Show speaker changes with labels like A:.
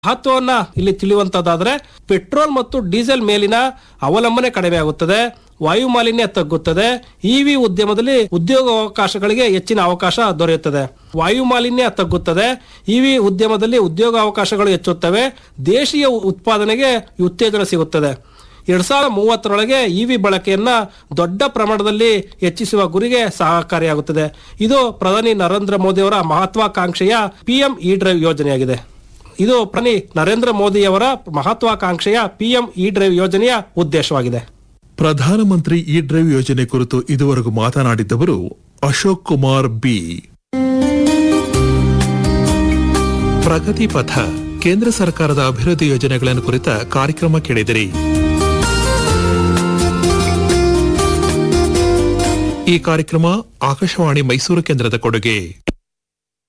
A: ಮಹತ್ವವನ್ನ ಇಲ್ಲಿ ತಿಳಿಯುವಂತದ್ದಾದ್ರೆ ಪೆಟ್ರೋಲ್ ಮತ್ತು ಡೀಸೆಲ್ ಮೇಲಿನ ಅವಲಂಬನೆ ಕಡಿಮೆ ಆಗುತ್ತದೆ ವಾಯು ಮಾಲಿನ್ಯ ತಗ್ಗುತ್ತದೆ ಇವಿ ಉದ್ಯಮದಲ್ಲಿ ಉದ್ಯೋಗಾವಕಾಶಗಳಿಗೆ ಹೆಚ್ಚಿನ ಅವಕಾಶ ದೊರೆಯುತ್ತದೆ ವಾಯು ಮಾಲಿನ್ಯ ತಗ್ಗುತ್ತದೆ ಇವಿ ಉದ್ಯಮದಲ್ಲಿ ಉದ್ಯೋಗಾವಕಾಶಗಳು ಹೆಚ್ಚುತ್ತವೆ ದೇಶೀಯ ಉತ್ಪಾದನೆಗೆ ಉತ್ತೇಜನ ಸಿಗುತ್ತದೆ ಎರಡ್ ಸಾವಿರದ ಮೂವತ್ತರೊಳಗೆ ಇವಿ ಬಳಕೆಯನ್ನ ದೊಡ್ಡ ಪ್ರಮಾಣದಲ್ಲಿ ಹೆಚ್ಚಿಸುವ ಗುರಿಗೆ ಸಹಕಾರಿಯಾಗುತ್ತದೆ ಇದು ಪ್ರಧಾನಿ ನರೇಂದ್ರ ಮೋದಿ ಅವರ ಮಹತ್ವಾಕಾಂಕ್ಷೆಯ ಪಿಎಂ ಇ ಡ್ರೈವ್ ಯೋಜನೆಯಾಗಿದೆ ಇದು ಪ್ರಧಾನಿ ನರೇಂದ್ರ ಮೋದಿಯವರ ಮಹತ್ವಾಕಾಂಕ್ಷೆಯ ಪಿಎಂ ಇ ಡ್ರೈವ್ ಯೋಜನೆಯ ಉದ್ದೇಶವಾಗಿದೆ
B: ಪ್ರಧಾನಮಂತ್ರಿ ಇ ಡ್ರೈವ್ ಯೋಜನೆ ಕುರಿತು ಇದುವರೆಗೂ ಮಾತನಾಡಿದ್ದವರು ಅಶೋಕ್ ಕುಮಾರ್ ಬಿ ಪ್ರಗತಿ ಪಥ ಕೇಂದ್ರ ಸರ್ಕಾರದ ಅಭಿವೃದ್ಧಿ ಯೋಜನೆಗಳನ್ನು ಕುರಿತ ಕಾರ್ಯಕ್ರಮ ಕೇಳಿದಿರಿ ಈ ಕಾರ್ಯಕ್ರಮ ಆಕಾಶವಾಣಿ ಮೈಸೂರು ಕೇಂದ್ರದ ಕೊಡುಗೆ